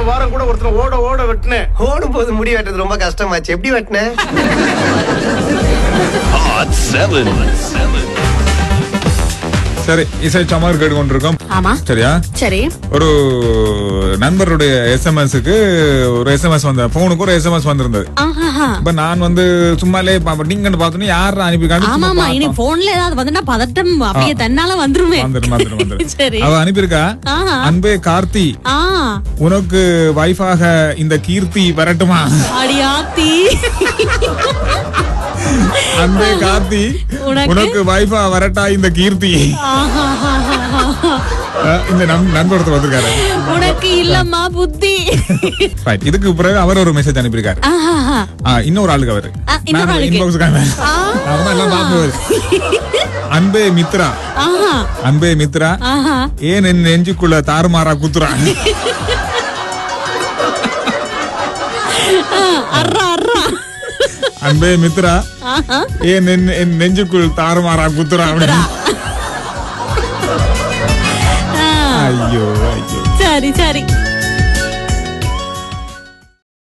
வாரம் கூட ஒருத்தர் ஓட ஓட வெட்டினேன் ஓடும் போது முடி வெட்டுறது ரொம்ப கஷ்டமாச்சு எப்படி வெட்டின Hot 7. சரி இசை சமர் கேட்டுக்கொண்டிருக்கோம் ஆமா சரியா சரி ஒரு நண்பருடைய எஸ்எம்எஸ்க்கு ஒரு எஸ்எம்எஸ் வந்த போனுக்கு ஒரு எஸ்எம்எஸ் வந்திருந்தது ஆஹாஹா. இப்ப நான் வந்து சும்மாலே நீங்க பார்த்தோன்னே யார் அனுப்பியிருக்கான்னு ஆமா சும்மா ஆமா இனி பார்த்தோம். போன்ல ஏதாவது வந்துட்டா பதட்டம் அப்படியே தன்னால வந்துருமே வந்துரும், வந்துரும், வந்துரும். சரி அவ அனுப்பியிருக்கா ஆஹா. அன்பே கார்த்தி ஆ உனக்கு வைஃபாக இந்த கீர்த்தி வரட்டுமா அடியாத்தி அன்பே கார்த்தி உனக்கு? உனக்கு வைஃபா வரட்டா இந்த கீர்த்தி ஆஹாஹாஹாஹா. அஹ் இந்த நம் நண்பர் வந்திருக்காரு உனக்கு இல்லம்மா புத்தி ரைட் இதுக்கு பிறகு அவர் ஒரு மெசேஜ் அனுப்பியிருக்காரு ஆஹாஹா. ஆ, இன்னொரு ஆளுக்கு அவரு ஆ, இன்னொரு நான் ஆளுக்கு. inbox காம. ஆ. அவர்தான் எல்லாம் பார்ப்பவர். அன்பே மித்ரா ஆஹா அன்பே மித்ரா ஆஹா ஏன் என் நெஞ்சுக்குள்ள தாறுமாறா குத்துறான் ஆ, அர்ரா அர்ரா அன்பே மித்ரா ஆஹா ஏன் என் என் நெஞ்சுக்குள் தாறுமாறா குத்துறான் அப்படின்னு. ஆ, ஐயோ ஐயோ சரி சரி